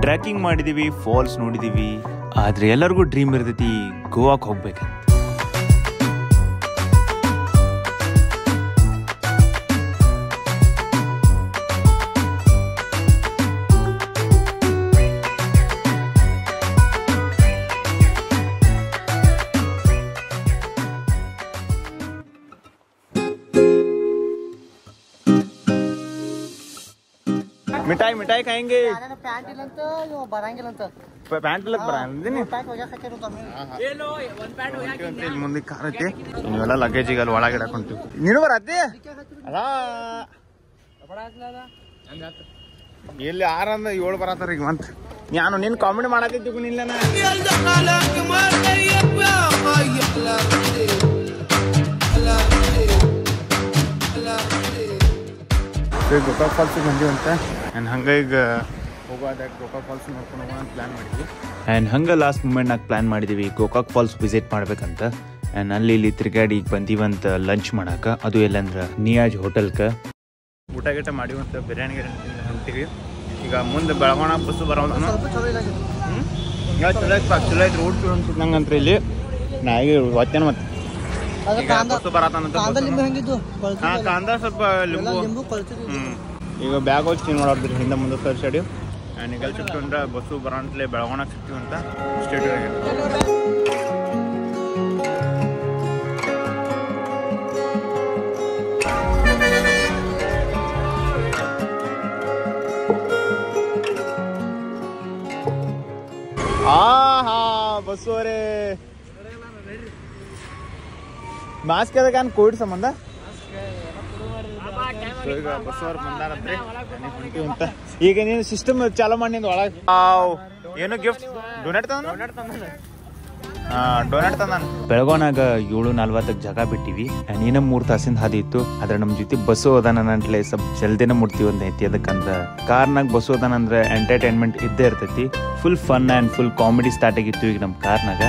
Trekking ಮಾಡಿದೀವಿ falls ನೋಡಿದೀವಿ ಆದ್ರೆ ಎಲ್ಲರಿಗೂ ಡ್ರೀಮ್ ಇರ್ತೈತಿ ಗೋವಾಕ್ ಹೋಗ್ಬೇಕಂತ ಮಿಠಾಯಿ ಮಿಠಾಯಿ ಖಾಯಂಗೆ ಪ್ಯಾಂಟ್ ಇಲ್ಲ ಅಂತ ಇವ ಬರಂಗಿಲ್ಲ ಅಂತ ಪ್ಯಾಂಟ್ ಇಲ್ಲ ಬರಂದಿನಿ ಪ್ಯಾಂಟ್ ಒಗ್ಯಾಕ ಹಾಕಿರೋ ಇಲ್ಲಿ ಮುಂದೆ ಕಾರ್ ಐತಿ ನೀವೆಲ್ಲ ಲಗೇಜ್ ಈಗ ಅಲ್ಲಿ ಒಳಗೆ ಇಡಕೊಂತೀವಿ ನೀನು ಬರತ್ತಿ ಅದಾ ಎಲ್ಲಿ ಆರಂದ ಏಳು ಬರತ್ತಾರ ಈಗ ಮಂತ್ ನಾನು ನಿನ್ ಕಾಮಿಡಿ ಮಾಡತ್ತಿದ್ದು ನಿಲ್ಲ ಗೋಕಾಕ್ ಫಾಲ್ಸ್ ಬಂದಿವಂತ ಆ್ಯಂಡ್ ಹಂಗೆ ಈಗ ಹೋಗೋದಾಗ ಗೋಕಾಕ್ ಫಾಲ್ಸ್ ನೋಡ್ಕೊಂಡು ಹೋಗೋಣ ಅಂತ ಪ್ಲಾನ್ ಮಾಡಿದ್ವಿ ಆ್ಯಂಡ್ ಹಂಗೆ ಲಾಸ್ಟ್ ಮೂಮೆಂಟ್ನಾಗ ಪ್ಲಾನ್ ಮಾಡಿದ್ದೀವಿ ಗೋಕಾಕ್ ಫಾಲ್ಸ್ ವಿಸಿಟ್ ಮಾಡ್ಬೇಕಂತ ಆ್ಯಂಡ್ ಅಲ್ಲಿ ಇಲ್ಲಿ ತಿರ್ಗಾಡಿ ಈಗ ಬಂದೀವಂತ ಲಂಚ್ ಮಾಡಾಕ ಅದು ಎಲ್ಲಂದ್ರೆ ನಿಯಾಜ್ ಹೋಟೆಲ್ಕ ಊಟ ಗೀಟ ಮಾಡಿವಂತ ಬಿರಿಯಾನಿ ಗಿರಿಯಾನಿ ತಿಂದು ಹೊಂಟಿವಿ ಈಗ ಮುಂದೆ ಬೆಳಗೋಣ ಬಸ್ಸು ಬರೋಣ ಸ್ವಲ್ಪ ಚಲೋ ಇದಾಗಿದೆ ಈಗ ಚಲೋ ಐತ್ ಚಲೋ ಐತ್ ರೋಡ್ ನಂಗಂತ್ರ ಇಲ್ಲಿ ನಾ ಈಗ ಹೊತ್ತೇನ ಮತ್ತೆ ಅದು ಈಗ ಕಾಂದ ಬಸ್ಸು ಬರತ್ತಾನಂತ ಕಾಂದ ಲಿಂಬು ಹೆಂಗಿದ್ದು ಹಾ ಕಾಂದ ಸ್ವಲ್ಪ ಎಲ್ಲ ಲಿಂಬು ಲಿಂಬು ಕೊಳ್ತಿದ್ವು ಹ್ಮ್ ಈಗ ಬ್ಯಾಗ್ ಹೋಗಿ ಚೇಂಜ್ ಮಾಡೋದ್ರಿ ಹಿಂದೆ ಮುಂದೆ ಸರ್ ಸೈಡ್ ಆ್ಯಂಡ್ ಈಗ ಸಿಕ್ತು ಅಂದ್ರೆ ಬಸ್ಸು ಬರೋಂತಲೇ ಬೆಳಗೋಣ ಸಿಕ್ತೀವಿ ಅಂತ ಸ್ಟೇಟ್ ಹಾ ಹಾ ಬಸ್ಸು ಅವರೇ ಮಾಸ್ಕ್ ಅದಕ್ಕೆ ನಾನು ಕೋವಿಡ್ ಸಂಬಂಧ So, ಈಗ ಬಸ್ ಅವ್ರು ಬಂದಾರಂತ್ರಿ ಮನೆಗ್ ಹೊಂಟೀವಿ ಅಂತ ಈಗ ನೀನು ಸಿಸ್ಟಮ್ ಚಾಲೂ ಮಾಡಿ ನಿಂದ ಒಳಗೆ ಏನು ಗಿಫ್ಟ್ ಡೊನೇಟ್ ತಂದ ಡೊನೇಟ್ ತಂದ ಬೆಳಗೋನಾಗ ಏಳು ನಲ್ವತ್ತಕ್ಕೆ ಜಾಗ ಬಿಟ್ಟಿವಿ ನೀನ ಮೂರ್ ತಾಸಿಂದ ಹಾದಿ ಇತ್ತು ಆದ್ರೆ ನಮ್ ಜೊತೆ ಬಸ್ಸು ಹೋದಾನ ನಂಟ್ಲೆ ಸ್ವಲ್ಪ ಜಲ್ದಿನ ಮುಟ್ತೀವಿ ಅಂತ ಐತಿ ಅದಕ್ಕಂದ್ರ ಕಾರ್ನಾಗ ಬಸ್ ಹೋದಾನ ಅಂದ್ರೆ ಎಂಟರ್ಟೈನ್ಮೆಂಟ್ ಇದ್ದೇ ಇರ್ತೈತಿ full fun and full comedy start ಆಗಿತ್ತು ಈಗ ನಮ್ ಕಾರ್ನಾಗ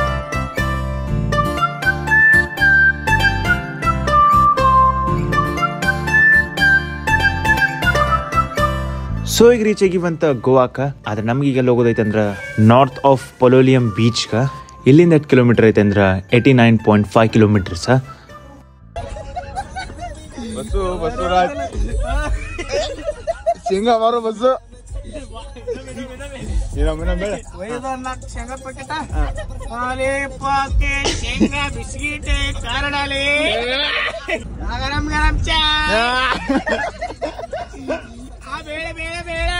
ಸೊ ಈಗ ರೀಚ್ ಆಗಿವಂತ ಗೋವಾಕ ಆದ್ರೆ ನಮ್ಗೆ ಈಗ ಹೋಗೋದೈತೆ ಅಂದ್ರ ನಾರ್ತ್ ಆಫ್ ಪೊಲೋಲಿಯಂ ಬೀಚ್ಗ ಇಲ್ಲಿಂದ ಎಷ್ಟು ಕಿಲೋಮೀಟರ್ ಐತೆ ಅಂದ್ರ eighty nine point five kilometres bus bus ರಾಜ್ ಸಿಂಗ ಮಾರೋ ಬಸ್ಸು ಶೇಂಗಾ ಪ್ಯಾಕೆಟ್ ಹಾಲೆ ಪಾಕೆಟ್ ಶೇಂಗಾ ಬಿಸ್ಕಿಟ್ ಕಾರಡಾಲೆ ಗರಂ ಗರಂ ಚಾ ಆ ಬೇಳೆ ಬೇಳೆ ಬೇಳೆ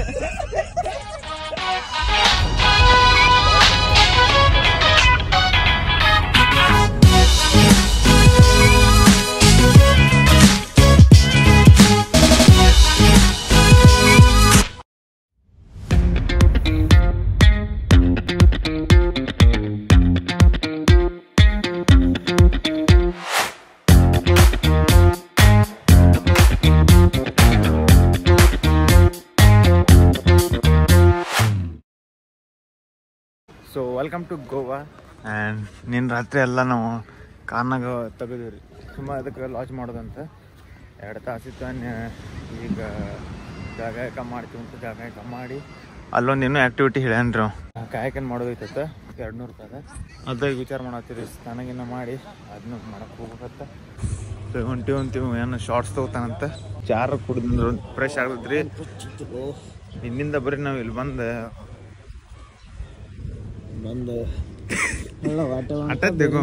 so welcome to Goa and ನಿನ್ನ ರಾತ್ರಿ ಎಲ್ಲ ನಾವು ಕಾರ್ನಾಗ ತೆಗೆದಿವ್ರಿ ಸುಮ್ಮ ಅದಕ್ಕೆ ಲಾಂಚ್ ಮಾಡೋದಂತ ಎರಡು ತಾಸಿತ್ತು ಅನ್ಯ- ಈಗ ಜಾಗಾಯಕ ಮಾಡ್ತೀವಿ ಅಂತ ಜಾಗಾಯಕ ಮಾಡಿ ಅಲ್ಲೊಂದು ಇನ್ನೂ ಆ್ಯಕ್ಟಿವಿಟಿ ಹೇಳ್ಯಾನ್ರಿ ಅವ ಕಾಯಕನ್ ಮಾಡೋದೈತತ್ತ ಎರಡು ನೂರು ರೂಪಾಯಿ ಅದ ಈಗ ವಿಚಾರ ಮಾಡತ್ತೀರಿ ಸ್ನಾನಗಿನ್ನ ಮಾಡಿ ಅದನ್ನ ಮಾಡಕ್ಕೆ ಹೋಗ್ಬೇಕತ್ತ ಸೊ ಹೊಂಟಿವಿ ಹೊಂಟಿವಿ ಏನು ಶಾರ್ಟ್ಸ್ ತೊಗೋತಾನಂತ ಚಾರ ಕುಡಿದ್ರೆ ಫ್ರೆಶ್ ಆಗದ್ರಿ ಇನ್ನಿಂದ ಬರೀ ನಾವು ಇಲ್ಲಿ ಬಂದು ಬಂದು अटक देखो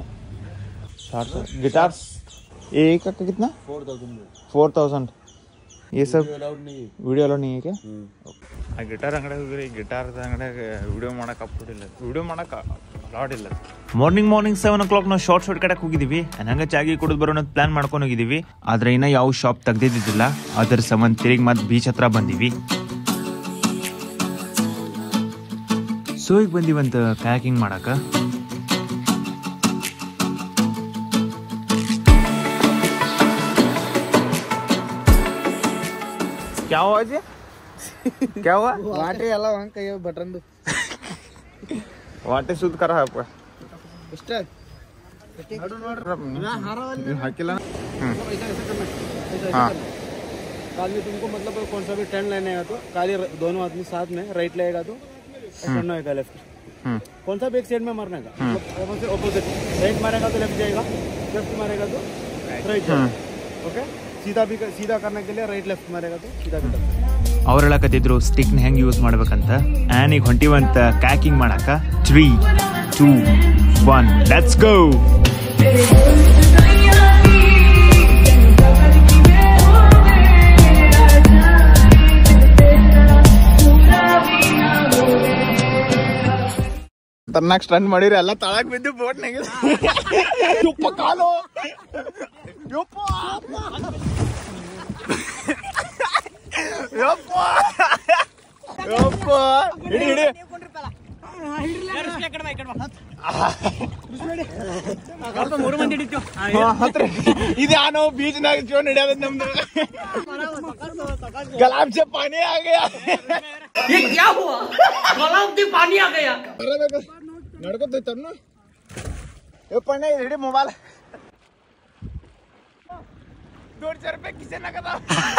गिटार एक का कितना फोर थाउजेंड ये सब वीडियो अलाउ नहीं है क्या ಆ ಗಿಟಾರ್ ಅಂಗಡಿ ಹೋಗ್ರಿ ಗಿಟಾರ್ ಅಂಗಡಿಯಾಗ ವಿಡಿಯೋ ಮಾಡಕ್ ಅಪ್ಪಿಲ್ಲ ವಿಡಿಯೋ ಮಾಡಕ್ ಅಲಾಡ್ ಇಲ್ಲ morning morning seven o'clock ನಾವು ಶಾರ್ಟ್ ಶಾರ್ಟ್ ಕಡೆ ಹೋಗಿದೀವಿ ಹಂಗ ಚಾಗಿ ಕುಡಿದು ಬರೋಣ ಪ್ಲಾನ್ ಮಾಡ್ಕೊಂಡು ಹೋಗಿದೀವಿ ಆದ್ರೆ ಇನ್ನ ಯಾವ ಶಾಪ್ ತೆಗ್ದಿದ್ದಿಲ್ಲ ಅದ್ರ ಸಂಬಂಧ ತಿರುಗಿ ಮತ್ತೆ ಬೀಚ್ ಹತ್ರ ಬಂದೀವಿ ಸೊ ಈಗ ಬಂದಿವಂತ ಪ್ಯಾಕಿಂಗ್ ಮಾಡಕ क्या हुआ जी क्या हुआ ವಾಟ್ರಿ ಎಲ್ಲ ಒಂದ್ ಕೈ ಬಟನ್ ವಾಟೆ ಸುದ್ದ ಕರ ಹಾಪ ಇಷ್ಟ ಹಾಕಿಲ್ಲ ಹ್ಮ್ ಹಾ काल में तुमको मतलब कौन सा भी टर्न लेने का तो काली र- दोनों आदमी साथ में राइट लगेगा तो टर्न होएगा लेफ्ट ಹ್ಞೂ कौन सा भी एक साइड में मारने का मतलब ऑपोजिट राइट मारेगा तो लेफ्ट जाएगा लेफ्ट मारेगा तो राइट जाएगा ओके सीधा भी कर- सीधा करने के लिए राइट लेफ्ट मारेगा तो सीधा भी कर सकते हैं। ಅವ್ರು ಹೇಳಕತ್ತಿದ್ರು ಸ್ಟಿಕ್ನ ಹೆಂಗೆ ಯೂಸ್ ಮಾಡ್ಬೇಕಂತ ಆ್ಯನ್ ಈಗ ಹೊಂಟಿವಂತ ಕ್ಯಾಕಿಂಗ್ ಮಾಡಾಕ three two one let's go ತನ್ನಾಗ ಸ್ಟಂಟ್ ಮಾಡಿರಿ ಎಲ್ಲ ತಳಕ್ ಬಿದ್ದು ಬೋಟ್ನಾಗ ಯಪ್ಪ ಕಾಲು ಯಪ್ಪ ಯಪ್ಪ ಯಪ್ಪ ಹಿಡಿ ಹಿಡಿ ಹಾ, ಹತ್ರ ಇದು ನಾವು ಬೀಚ್ನಾಗ ಜೋ ನಡೆಯೋದು ನಮ್ದು ಗಲಾಬ್ से पानी आ गया ये क्या हुआ गलाव की पानी आ गया ಬರಬೇಕು ನಡ್ಕೊತೈತನ್ನು ಯಪ್ಪಣ್ಣ ಹಿಡಿ ಮೊಬೈಲ್ दोनशे रुपये किचन नका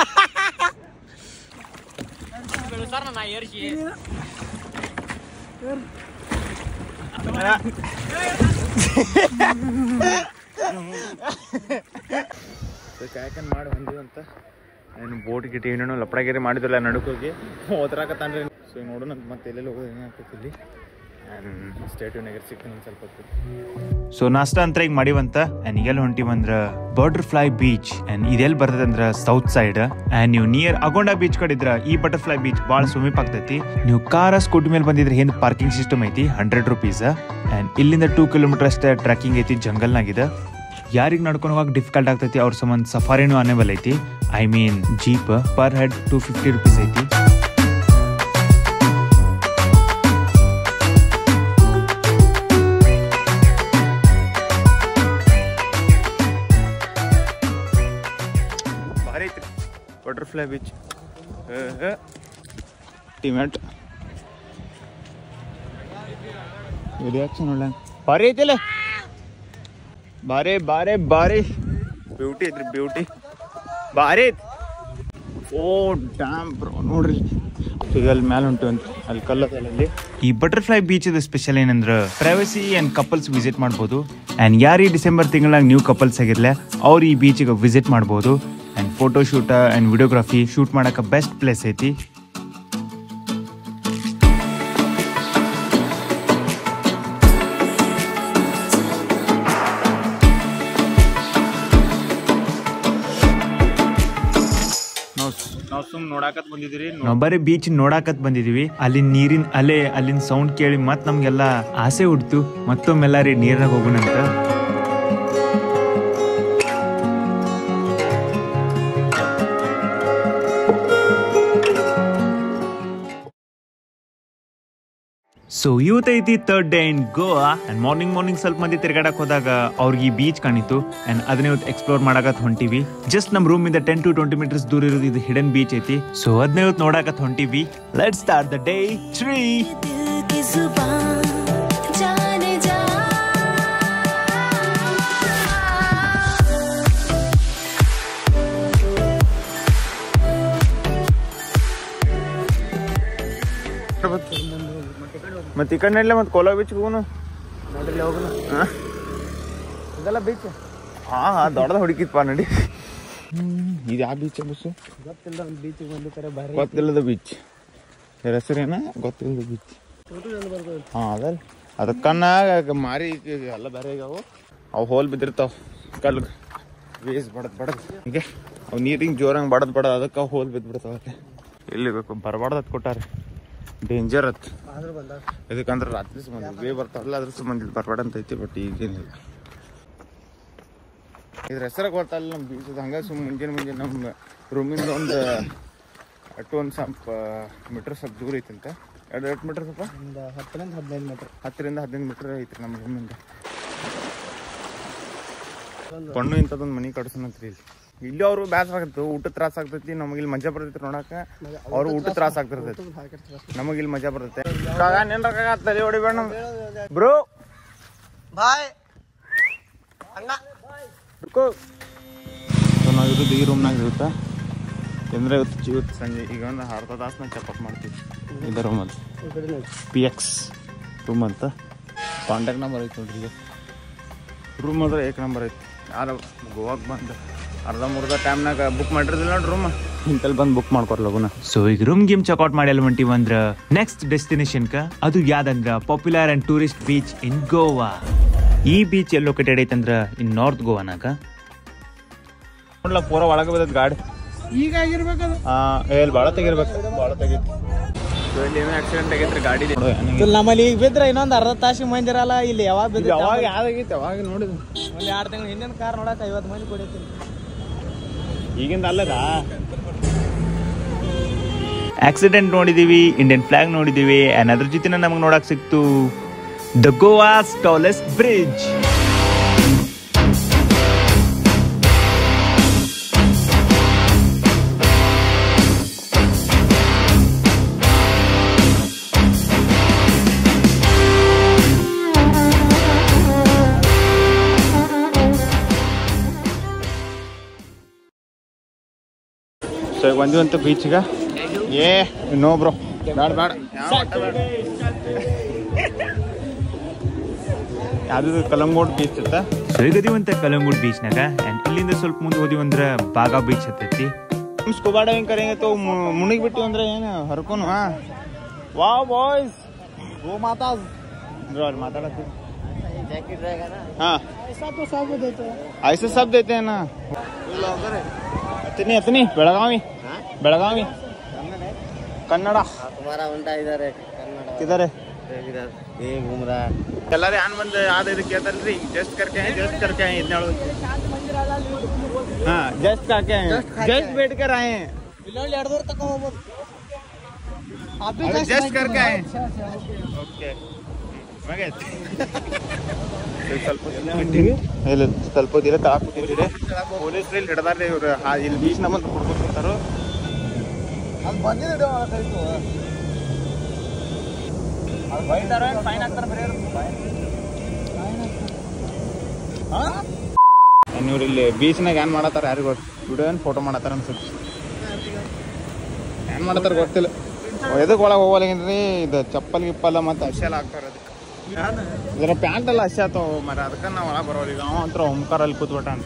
ಕಾಯಕನ್ ಮಾಡಿ ಬಂದಿವಂತ ಏನು ಬೋಟ್ ಗಿಟ್ ಏನೇನೋ ಲಪಡಗಿರಿ ಮಾಡಿದ್ರಲ್ಲ ನಡುಕೋಗಿ ಓದ್ರಾಕತ್ತಾನ್ರಿ ಸೊ ನೋಡೋಣ ಮತ್ತೆ ಎಲ್ಲೆಲ್ಲಿ ಹೋಗೋದು ಏನಾಗ್ತೈತಿ ಇಲ್ಲಿ ಸ್ಟೇಟಿವ್ ನಗರ ಸಿಗ್ತಾನೆ ಸ್ವಲ್ಪ ಹೊತ್ತು ಸೊ ನಾಷ್ಟ ಅಂತ ಈಗ ಮಾಡಿವಂತ ಆ್ಯಂಡ್ ಈಗೆಲ್ಲ ಹೊಂಟಿವಂದ್ರ ಬಟರ್ಫ್ಲೈ ಬೀಚ್ ಆ್ಯಂಡ್ ಇದೆಲ್ಲಿ ಬರ್ತದೆ ಅಂದ್ರ ಸೌತ್ ಸೈಡ್ ಆ್ಯಂಡ್ ನೀವು ನಿಯರ್ ಅಗೋಂಡಾ ಬೀಚ್ ಕಡೆ ಇದ್ರ ಈ ಬಟರ್ಫ್ಲೈ ಬೀಚ್ ಭಾಳ ಸಮೀಪ ಆಗ್ತೈತಿ ನೀವು ಕಾರ ಸ್ಕೂಟಿ ಮೇಲೆ ಬಂದಿದ್ರೆ ಹಿಂದೆ ಪಾರ್ಕಿಂಗ್ ಸಿಸ್ಟಮ್ ಐತಿ ಹಂಡ್ರೆಡ್ ರುಪೀಸ್ ಆ್ಯಂಡ್ ಇಲ್ಲಿಂದ ಟೂ ಕಿಲೋಮೀಟರ್ ಅಷ್ಟೇ ಟ್ರೆಕ್ಕಿಂಗ್ ಐತಿ ಜಂಗಲ್ನಾಗಿದೆ ಯಾರಿಗೆ ನಡ್ಕೊಂಡು ಹೋಗಕ್ಕೆ ಡಿಫಿಕಲ್ಟ್ ಆಗ್ತೈತಿ ಅವ್ರ ಸಂಬಂಧ ಸಫಾರಿನೂ ಅನೇಬಲ್ ಐತಿ I mean jeep per head two fifty rupees ಐತಿ ಭಾರಿ ಐತ್ರಿ ಬಟರ್ಫ್ಲೈ ಬೀಚ್ ಟಿಮೆಟ್ ರಿಯಾಕ್ಷನ್ ಒಳ್ಳೆ ಭಾರಿ ಐತಿಲ್ಲ ಬಾರಿ ಬಾರಿ ಬಾರಿ ಬ್ಯೂಟಿ ಐತ್ರಿ ಬ್ಯೂಟಿ ಭಾರಿ ಐತಿ ಓ ಡ್ಯಾಮ್ ಬ್ರೋ ನೋಡ್ರಿ ಈಗ ಅಲ್ಲಿ ಮ್ಯಾಲೆ ಉಂಟು ಅಂತ ಅಲ್ಲಿ ಕಲ್ಲದಲ್ಲಿ ಈ ಬಟರ್ಫ್ಲೈ ಬೀಚ್ ಸ್ಪೆಷಲ್ ಏನಂದ್ರೆ ಪ್ರೈವಸಿ ಅಂಡ್ ಕಪಲ್ಸ್ ವಿಸಿಟ್ ಮಾಡ್ಬೋದು ಅಂಡ್ ಯಾರು ಈ ಡಿಸೆಂಬರ್ ತಿಂಗಳಾಗ ನೀವು ಕಪಲ್ಸ್ ಆಗಿರ್ಲೆ ಅವ್ರು ಈ ಬೀಚಿಗೆ ವಿಸಿಟ್ ಮಾಡ್ಬೋದು and photo shoot and videography shoot ಮಾಡಕ್ಕೆ ಬೆಸ್ಟ್ ಪ್ಲೇಸ್ ಐತಿ ನಾವು ನಾವು ಸುಮ್ ನೋಡಾಕತ್ ಬಂದಿದ್ದೀರಿ ನಾವು ಬರೀ ಬೀಚ್ ನೋಡಾಕತ್ ಬಂದಿದೀವಿ ಅಲ್ಲಿನ ನೀರಿನ ಅಲೆ ಅಲ್ಲಿನ ಸೌಂಡ್ ಕೇಳಿ ಮತ್ ನಮ್ಗೆಲ್ಲ ಆಸೆ ಹುಡ್ತು ಮತ್ತೊಮ್ಮೆಲ್ಲ ರೀ ನೀರ್ನಾಗ ಹೋಗೋಣಂತ ಸೊ ಇವತ್ತೈತಿ third day in Goa and morning morning ಸ್ವಲ್ಪ ಮಂದಿ ತಿರ್ಗಾಡಕ್ ಹೋದಾಗ ಅವ್ರಿಗೆ ಈ ಬೀಚ್ ಕಾಣಿತು ಅಂಡ್ ಅದನ್ನ ಇವತ್ತು ಎಕ್ಸ್ಪ್ಲೋರ್ ಮಾಡಾಕತ್ ಹೊಂಟಿವಿ ಜಸ್ಟ್ ನಮ್ ರೂಮ್ ಇಂದ ಟೆನ್ ಟು ಟ್ವೆಂಟಿ ಮೀಟರ್ಸ್ ದೂರ ಇರೋದು ಇದು ಹಿಡನ್ ಬೀಚ್ ಐತಿ ಸೊ ಅದನ್ನ ಇವತ್ತು ನೋಡಾಕತ್ ಹೊಂಟಿವಿ let start the day three दिल की जुबान जाने जा ಮತ್ತೆ ಈ ಕಡೆ ಮತ್ತೆ ಕೋಲಾ ಬೀಚ್ ಹೋಗೋನು ನೋಡ್ರಿ ಹೋಗೋಣ ಹಾ ಇದೆಲ್ಲ ಬೀಚ್ ಹಾ ಹಾ ದೊಡ್ಡದ ಹುಡುಕಿತ್ಪ ನಡಿ ಇದು ಯಾವ ಬೀಚ್ ಬಸ್ಸು ಗೊತ್ತಿಲ್ಲ ಒಂದು ಬೀಚಿಗೆ ಬಂದು ಕರೆ ಭಾರಿ ಗೊತ್ತಿಲ್ಲದ ಬೀಚ್ ಹೆಸರೇನ ಗೊತ್ತಿಲ್ಲದ ಬೀಚ್ ಹಾ ಅದಲ್ಲ ಅದಕ್ಕನ್ನ ಮಾರಿ ಎಲ್ಲ ಬೇರೆ ಆಗ್ಯಾವು ಅವು ಹೋಲ್ ಬಿದ್ದಿರ್ತಾವ ಕಲ್ಲು ವೇಸ್ ಬಡದ್ ಬಡದ್ ಹೀಗೆ ಅವು ನೀರಿಂಗ್ ಜೋರಂಗ್ ಬಡದ್ ಬಡದ್ ಅದಕ್ಕೆ ಅವು ಹೋಲ್ ಬಿದ್ಬಿಡ್ತಾವ ಅಲ್ಲಿ ಇಲ್ಲಿ ಬೇಕು ಬರಬಾರ್ದು ಅತ್ ಕೊಟ್ಟಾರೆ ಡೇಂಜರ್ ಅತ್ ಆದ್ರೂ ಬಂದ ಇದಕ್ಕಂದ್ರೆ ರಾತ್ರಿ ಸಂಬಂಧ ವೇ ಬರ್ತಾವಲ್ಲ ಅದ್ರ ಸಂಬಂಧ ಇಲ್ಲಿ ಬರಬೇಡ ಅಂತ ಐತಿ ಬಟ್ ಈಗೇನಿಲ್ಲ ಇದ್ರ ಹೆಸರ ಗೊತ್ತಲ್ಲ ನಮ್ಮ ಬೀಚದ ಹಂಗ ಸುಮ್ ಮುಂಜಾನೆ ಮುಂಜಾನೆ ನಮ್ಮ ರೂಮಿಂದ ಒಂದು ಅಟ್ಟು ಒಂದು ಸ್ವಲ್ಪ ಮೀಟ್ರ್ ಸ್ವಲ್ಪ ದೂರ ಐತಂತ ಎರಡು ಎರಡು ಮೀಟ್ರ್ ಸ್ವಲ್ಪ ಒಂದು ಹತ್ತರಿಂದ ಹದಿನೈದು ಮೀಟರ್ ಹತ್ತರಿಂದ ಹದಿನೈದು ಮೀಟ್ರ್ ಐತ್ರಿ ನಮ್ಮ ರೂಮಿಂದ ಕಣ್ಣು ಇಂಥದ್ದೊಂದು ಮನೆ ಕಟ್ಸೋಣಂತ್ರಿ ಇಲ್ಲಿ ಇಲ್ಲಿ ಅವರು ಬ್ಯಾಸರ ಆಗತ್ತೆ ಊಟ ತ್ರಾಸ ಆಗ್ತೈತಿ ನಮಗೆ ಇಲ್ಲಿ ಮಜಾ ಬರ್ತೈತಿ ನೋಡಾಕ ಅವ್ರು ಊಟ ತ್ರಾಸ ಆಗ್ತಿರ್ತೈತಿ ನಮಗೆ ಇಲ್ಲಿ ಮಜಾ ಬರ್ತೈತೆ ಕಾಗ ನೆನ್ರ ಕಾಗ ತಲೆ ಹೊಡಿಬೇಡ ಬ್ರೋ ಬಾಯ್ ಸೊ ನಾವು ಇರೋದು ಈ ರೂಮ್ನಾಗ ಇರುತ್ತೆ ಅಂದ್ರೆ ಇವತ್ತು ಇವತ್ತು ಸಂಜೆ ಈಗ ಒಂದು ಅರ್ಧ ತಾಸು ಚೆಕಪ್ ಮಾಡ್ತೀವಿ ಇದೆ ರೂಮಲ್ಲಿ ಪಿ ಎಕ್ಸ್ ರೂಮ್ ಅಂತ ಕಾಂಟ್ಯಾಕ್ಟ್ ನಂಬರ್ ಐತೆ ನೋಡ್ರಿ ಈಗ ರೂಮ್ ಅಂದ್ರೆ ಏಕ್ ನಂಬರ್ ಐತಿ ಯಾರು ಗೋವಾಗೆ ಬಂದು ಅರ್ಧ ಮುರ್ಧ ಟೈಮ್ನಾಗ ಬುಕ್ ಮಾಡಿರೋದಿಲ್ಲ ನೋಡಿ ರೂಮ್ ಇಂತಲ್ಲಿ ಬಂದು ಬುಕ್ ಮಾಡ್ಕೊರ್ ಲಗುನ ಸೊ ಈಗ ರೂಮ್ ಗೇಮ್ ಚೆಕ್ಔಟ್ ಮಾಡಿ ಎಲ್ಲ ಹೊಂಟಿವಿ ಅಂದ್ರ ನೆಕ್ಸ್ಟ್ ಡೆಸ್ಟಿನೇಷನ್ ಕ ಅದು ಯಾದಂದ್ರ popular and tourist beach in Goa ಈ ಬೀಚ್ ಎಲ್ಲಿ ಲೊಕೇಟೆಡ್ ಐತಂದ್ರ ಇನ್ ನಾರ್ತ್ ಗೋವಾನಾಗ ನೋಡ್ಲ ಪೂರ ಒಳಗೆ ಬಿದ್ದದ ಗಾಡಿ ಈಗ ಆಗಿರ್ಬೇಕದು ಹಾಂ ಎಲ್ಲಿ ಭಾಳ ತೆಗಿರ್ಬೇಕು ಭಾಳ ತೆಗೀತು ಇಲ್ಲಿ ಏನೋ ಆಕ್ಸಿಡೆಂಟ್ ಆಗೈತ್ರಿ ಗಾಡಿ ನಮ್ಮಲ್ಲಿ ಈಗ ಬಿದ್ರೆ ಇನ್ನೊಂದು ಅರ್ಧ ತಾಸಿಗೆ ಮಂದಿರಲ್ಲ ಇಲ್ಲಿ ಯಾವಾಗ ಬಿದ್ರೆ ಯಾವಾಗ ಯಾವ್ದಾಗೈತೆ ಯಾವಾಗ ನೋಡಿದ್ವಿ ಒಂದು ಎರಡು ತಿಂಗಳು ಹಿಂದಿನ ಕಾರ್ ನೋಡಕ್ಕೆ ಐವತ್ತು ಮಂದಿ ಕೊಡಿತೀನಿ ಈಗಿಂದ ಅಲ್ಲದ ಆಕ್ಸಿಡೆಂಟ್ ನೋಡಿದೀವಿ ಇಂಡಿಯನ್ ಫ್ಲಾಗ್ ನೋಡಿದೀವಿ ಅಂಡ್ ಅದ್ರ ಜೊತೆ ನಮಗೆ ನೋಡಕ್ ಸಿಕ್ತು the Goa's tallest bridge so ಈಗ ಬಂದಿವಂತ ಬೀಚ್ಗ ಏ ನೋ ಬ್ರೋ ಬೇಡ ಬೇಡ ಯಾವ್ದು ಕಲಂಗೋಡ್ ಬೀಚ್ ಇತ್ತ ಸೊ ಈಗ ಅದೀವಂತ ಕಲಂಗುಡ್ ಬೀಚ್ನಾಗ ಅಂಡ್ ಇಲ್ಲಿಂದ ಸ್ವಲ್ಪ ಮುಂದೆ ಹೋದಿವಂದ್ರ ಬಾಗಾ ಬೀಚ್ ಹತ್ತೈತಿ ಸ್ಕೂಬಾ ಡೈವಿಂಗ್ ಕರೆಂಗೆ ತೋ ಮುಣಿಗ್ ಬಿಟ್ಟು ಅಂದ್ರೆ ಏನು ಹರ್ಕೊನು ಹಾ ವಾ ಬಾಯ್ಸ್ वो माता ಬ್ರೋ ಅಲ್ಲಿ ಮಾತಾಡತ್ತೀವಿ जैकेट रहेगा ना हाँ ऐसा तो सब देते हैं ऐसे सब देते हैं ना अतनी अतनी बेळगावी बेळगावी कन्नಡ तुम्हारा उल्टा इधर है कन्नड़ किधर है इधर ये घूम रहा है ಎಲ್ಲಾರು ಏನ್ ಬಂದು ಯಾವ್ದು ಇದು ಕೇಳ್ತಾರಲ್ರಿ ಜಸ್ಟ್ ಕರ್ಕೆ ಜಸ್ಟ್ ಕರ್ಕೆ ಇದ್ನೇಳು ಹಾ ಜಸ್ಟ್ ಕಾಕೆ ಜಸ್ಟ್ ಬೇಟ್ ಕರ್ ಆಯೆ ಇಲ್ಲೊಂದು ಎರಡು ದೂರ ತಗೊಂಡ್ ಹೋಗ್ಬೋದು ಜಸ್ಟ್ ಕರ್ಕೆ ಆಯೆ ಓಕೆ ಮಗೈತಿ ಸ್ವಲ್ಪ ಇಲ್ಲ ಸ್ವಲ್ಪ ಹೊತ್ತಿಲ್ಲ ತಳಕ್ ಕೂತಿದ್ದೀರಿ ಪೊಲೀಸ್ರು ಇಲ್ಲಿ ಹಿಡ್ದಾರ್ರಿ ಇವ್ರು ಹಾ ಇಲ್ಲಿ ಬೀಚ್ ನಮ್ಮಂತ ಹುಡ್ಕೊತಾರು ಅದು ಬಂದಿದ್ದು ಕರಿತು ಅದು ಬೈತಾರ ಫೈನ್ ಹಾಕ್ತಾರ ಬರೀ ಇವ್ರು ಇಲ್ಲಿ ಬೀಚ್ನಾಗ ಏನ್ ಮಾಡತ್ತಾರ ಯಾರಿಗೂ ಗೊತ್ತು ವಿಡಿಯೋ ಏನು ಫೋಟೋ ಮಾಡತ್ತಾರ ಅನ್ಸುತ್ತೆ ಏನ್ ಮಾಡತ್ತಾರ ಗೊತ್ತಿಲ್ಲ ಎದಕ್ಕೆ ಒಳಗೆ ಹೋಗಲ್ಲೇನ್ರಿ ಇದು ಚಪ್ಪಲ್ ಗಿಪ್ಪಲ್ಲ ಮತ್ತೆ ಹಸೆಲ್ಲ ಹಾಕ್ತಾರ ಅದಕ್ಕೆ ಇದರ ಪ್ಯಾಂಟ್ ಎಲ್ಲ ಹಸಿ ಆತಾವ ಮರ ಅದಕ್ಕೆ ನಾವು ಒಳಗೆ ಬರೋಲ್ಲ ಈಗ ಅವ ಅಂತರ ಓಂಕಾರಲ್ಲಿ ಕೂತ್ಬಿಟ್ಟ ಅಂತ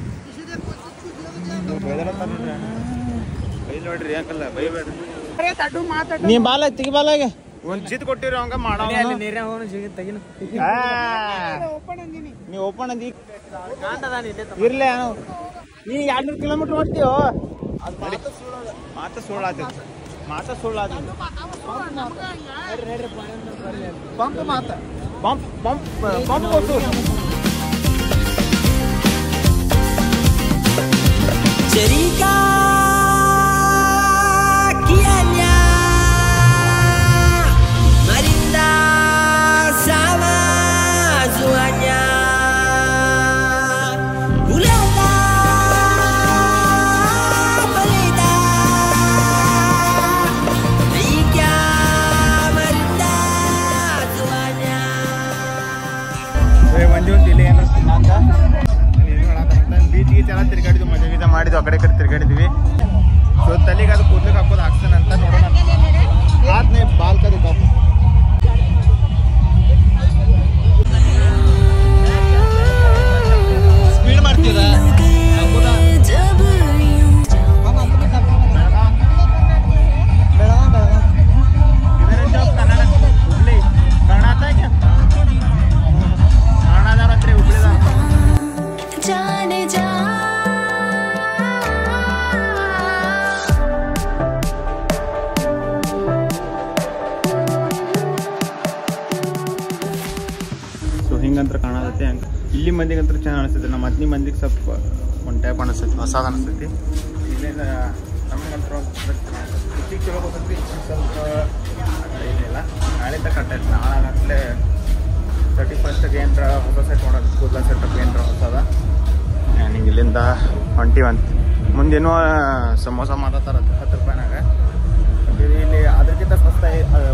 ಬೈ ನೋಡ್ರಿ ಯಾಕಲ್ಲ ಬೈಬೇಡ್ರಿ ನೀ ಬಾಲ ತೆಗಿ ಬಾಲಾಗೆ ಒಂದ್ ಜಿತ್ ಕೊಟ್ಟಿರಿ ಅವಂಗ ಮಾಡೋ ನೀರ್ಯಾಗ ಹೋಗೋಣ ತೆಗಿನ ನೀ ಓಪನ್ ಅಂದಿ ಇರ್ಲಿ ನೀ ಎರಡ್ನೂರು ಕಿಲೋಮೀಟರ್ ಓಡ್ತೀವೋ ಮಾತ ಸುಳ್ಳಾದ ಮಾತ ಸುಳ್ಳಾದ ಪಂಪ್ ಮಾತ ಪಂಪ್ ಪಂಪ್ ಪಂಪ್ ಕೊಟ್ಟು Cerita kianya Marinda sama zuanya Ulala Marinda Rika Marinda zuanya Manju ಅಂತ ಇಲ್ಲಿ ಏನಾರ ತಿನ್ನಾಕ ಬೀಚ್ ಗೀಚ್ ಎಲ್ಲ ತಿರ್ಗಾಡಿದ್ವಿ ಮಜಾ ಗೀಜ ಮಾಡಿದ್ವಿ ಆ ಕಡೆ ಈ ಕಡೆ ತಿರ್ಗಾಡಿದ್ವಿ ಸೊ ತಲೆಗೆ ಅದು ಕೂದ್ಲಿಗೆ ಹಾಕೋದು ಹಾಕ್ತಾನೆ ಅಂತ ನೋಡೋಣ ಆದ್ನೇ ಬಾಲ್ ಕದಿ ಕಾಪು ಸ್ಪೀಡ್ ಮಾಡ್ತೀರ जब यूं इधर जॉब कन्नಡ हुबली कन्नಡ आता है क्या कन्नडदार हत्रे हुबलीदार जाने जा ಸೊ ಹಿಂಗಂತ್ರ ಕಾಣತೈತಿ ಹಂಗೆ ಇಲ್ಲಿ ಮಂದಿಗಂತ್ರ ಚೆನ್ನಾಗಿ ಅನಿಸ್ತೈತಿ ನಮ್ಮ ಹತ್ನಿ ಮಂದಿಗೆ ಸ್ವಲ್ಪ ಒಂದು ಟೈಪ್ ಅನಿಸ್ತೈತಿ ಹೊಸದು ಅನಿಸ್ತೈತಿ ಇಲ್ಲಿಂದ ನಮಗಂತ್ರ ಇಟ್ಟಿಗೆ ಚಲೋ ಗೊತ್ತೈತಿ ಸ್ವಲ್ಪ ಏನಿಲ್ಲ ನಾಳೆ ತಕ್ಕ ಕಟ್ಟೈತಿ ನಾಳೆ ತರ್ಟಿ ಫಸ್ಟಿಗೆ ಏನರ ಹೊಸ ಸೆಟ್ ಮಾಡೋದು ಕೂದಲ ಸೆಟಪ್ ಏನರ ಹೊಸದ ನಿಂಗೆ ಇಲ್ಲಿಂದ ಹೊಂಟಿವಂತ ಮುಂದೇನೋ ಸಮೋಸ ಮಾತಾಡ್ತಾರ ಹತ್ತು ರೂಪಾಯಿನಾಗ ಮತ್ತೆ ಇಲ್ಲಿ ಅದಕ್ಕಿಂತ ಸಸ್ತ